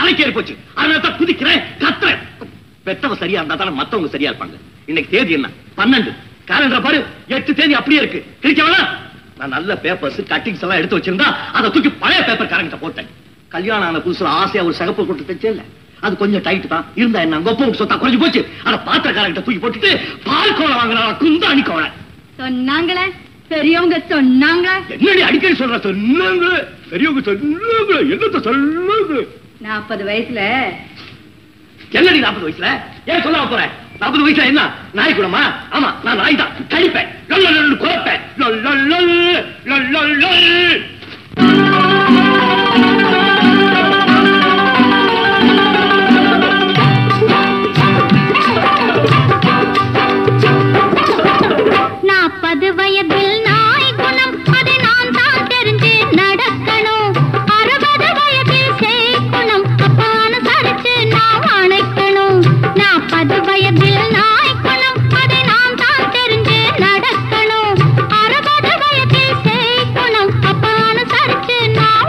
தலைக்கேறி போச்சு அதனால தான் குதிக்கிறேன் கத்துறேன் பெத்தவ சரியா இருந்தா தானே மத்தவங்க சரியா இருப்பாங்க இன்னைக்கு தேதி என்ன பன்னெண்டு காலண்டர் பாரு எட்டு தேதி அப்படியே இருக்கு கிழிக்கவனா நான் நல்ல பேப்பர்ஸ் கட்டிங்ஸ் எல்லாம் எடுத்து வச்சிருந்தா அதை தூக்கி பழைய பேப்பர் காரங்கிட்ட போட்டேன் கல்யாணம் ஆன புதுசுல ஆசையா ஒரு சிகப்பு போட்டு தைச்சே இல்ல அது கொஞ்சம் டைட் தான் இருந்தா என்ன கொப்ப சொத்தா குறைஞ்சு போச்சு அதை பாத்திரக்காரங்கிட்ட தூக்கி போட்டுட்டு பால் கோலம் வாங்குறா குந்தாணி கோலை சொன்னாங்களே பெரியவங்க சொன்னாங்களே என்னடி அடிக்கடி சொல்ற சொன்னாங்க பெரியவங்க சொன்னாங்க என்னத்த சொன்னாங்க நாற்பது வயசுல என்னடி நாற்பது வயசுல ஏன் சொல்லாம போறேன் நாற்பது வயசுல என்ன நாய் குணமா ஆமா நான் நாய் தான் கழிப்பேன் லொல்ல லொல்லு குறைப்பேன் லொல்ல லொல்லு, லொல்ல லொல்லு. நாற்பது வயதில் நாய் குணம் அதை நான் தான் தெரிஞ்சு நடக்கணும் அறுபது வயதில் சேய் குணம் அப்பான சரிச்சு நான் அணைக்கணும் நாற்பது வயதில் நாய் குணம் அதை நான் தான் தெரிஞ்சு நடக்கணும் அறுபது வயதில் சேய் குணம் அப்பான சரிச்சு நான்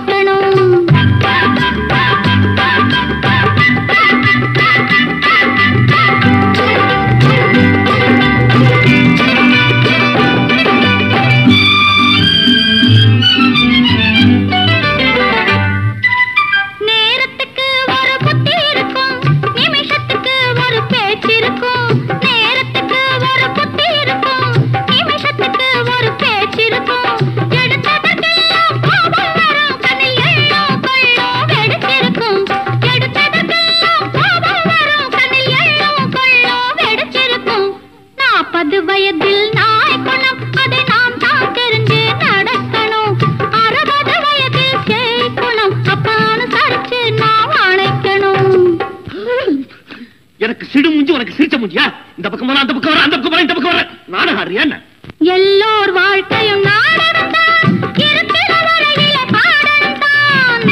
நேரத்துக்கு ஒரு புத்தி இருக்கும் நிமிஷத்துக்கு ஒரு பேச்சு இருக்கும் நேரத்துக்கு ஒரு புத்தி இருக்கும் நிமிஷத்துக்கு ஒரு பேச்சு இருக்கும் எடுத்ததற்கெல்லாம் கோபம் வரும் கண்ணில் எள்ளம் கொள்ளும் வெடிச்சிருக்கும் எடுத்ததற்கெல்லாம் கோபம் வரும் கண்ணில் எள்ளம் கொள்ளும் வெடிச்சிருக்கும் நாற்பது வயதில் நாய் குணம் அதை நாம் தான் தெரிஞ்சு நடக்கணும் அறுபது வயதில் சேய் குணம் அப்பான சரிச்சு நாம் அணைக்கணும் எனக்கு சிடு மூஞ்சி உனக்கு சிரிச்ச மூஞ்சியா இந்த பக்கம் போனா அந்த பக்கம் வர அந்த பக்கம் போனா இந்த பக்கம் வர நாடகம் ஆடுறியா என்ன எல்லோர் வாழ்க்கையும் நாடகம் தான் இருக்கிற வரையில பாடணும் தான்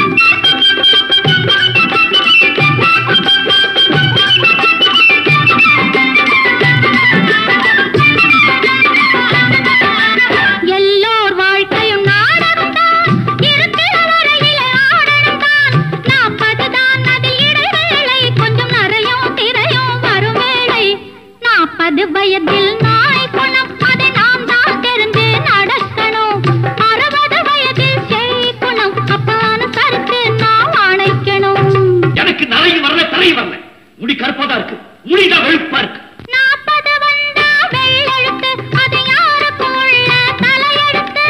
எல்லோர் வாழ்க்கையும் நாடகம் தான் இருக்கிற வரையில ஆடணும் தான் நாற்பது தான் அதில் இடைவேளை கொஞ்சம் நிறையும் திரையும் வரும் வேளை நாற்பது வயதில் நாய் குணம் அதை நாம் தான் தெரிஞ்சு நடக்கணும் அறுபது வயதில் செய் குணம் அப்பான சரித்து நாம் அணைக்கணும் எனக்கு நரையும் வரல தலையும் வரல முடி கருப்பாதான் இருக்கு முடிதான் வெளுப்பா இருக்கு நாற்பது வந்தா வெள்ளெழுத்து அது யாருக்கும் உள்ள தலையெழுத்து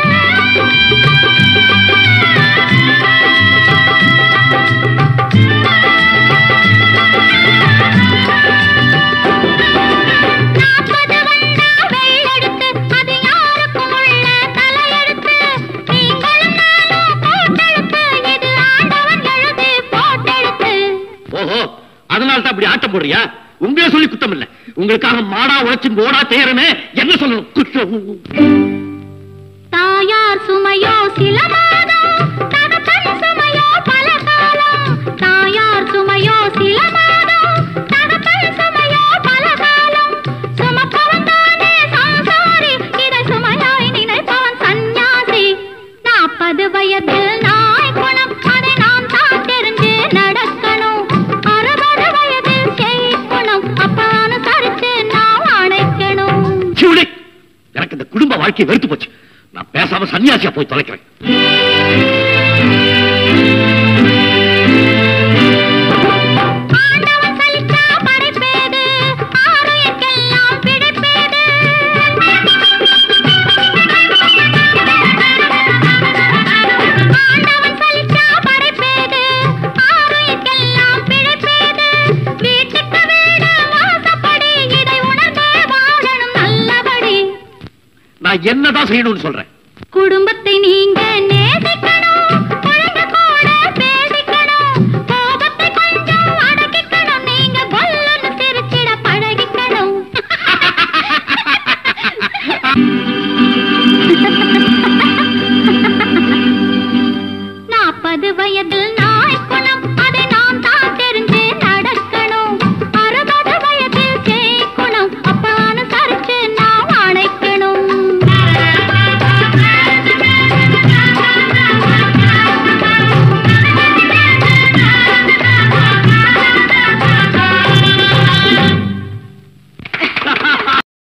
நாற்பது வந்தா வெள்ளெழுத்து அது யாருக்கும் உள்ள தலையெழுத்து நீங்களும் நானும் போட்டெழுத்து இது ஆண்டவன் எழுதி போட்டெழுத்து ஓஹோ அதனால தான் அப்படி ஆட்டம் போடுறியா உங்களே சொல்லி குத்தம் இல்ல உங்களுக்காக மாடா உழைச்சு ஓடா தேரனே என்ன சொல்லணும் குற்றம் தாயார் சுமையோ சில மாதம் தகப்பன் சுமையோ பல காலம் தாயார் சுமையோ சில மாதம் தகப்பன் சுமையோ பல காலம் சுமப்பவன் தானே சம்சாரி இதை சுமையாய் நினைப்பவன் சந்நியாசி நாற்பது வயதில் நாய் குணம் அதை நாம் தான் தெரிஞ்சு நடக்கணும் அறுபது வயதில் செய் குணம் அப்பான சரித்து நாம் அணைக்கணும் சிவுடி எனக்கு இந்த குடும்ப வாழ்க்கை வெறுத்து போச்சு நான் பேசாம சன்னியாசியா போய் தொலைக்கிறேன் ஆண்டவன் சலித்தா படைப்பேது ஆரோக்கியெல்லாம் பிடிப்பேது ஆண்டவன் சலித்தா படைப்பேது ஆரோக்கியெல்லாம் பிடிப்பேது வீட்டுக்கு வீடு வாசப்படி இதை உணர்ந்தே வாழணும் நல்லபடி நான் என்னதான் செய்யணும்னு சொல்றேன் குடும்பத்தை நீங்க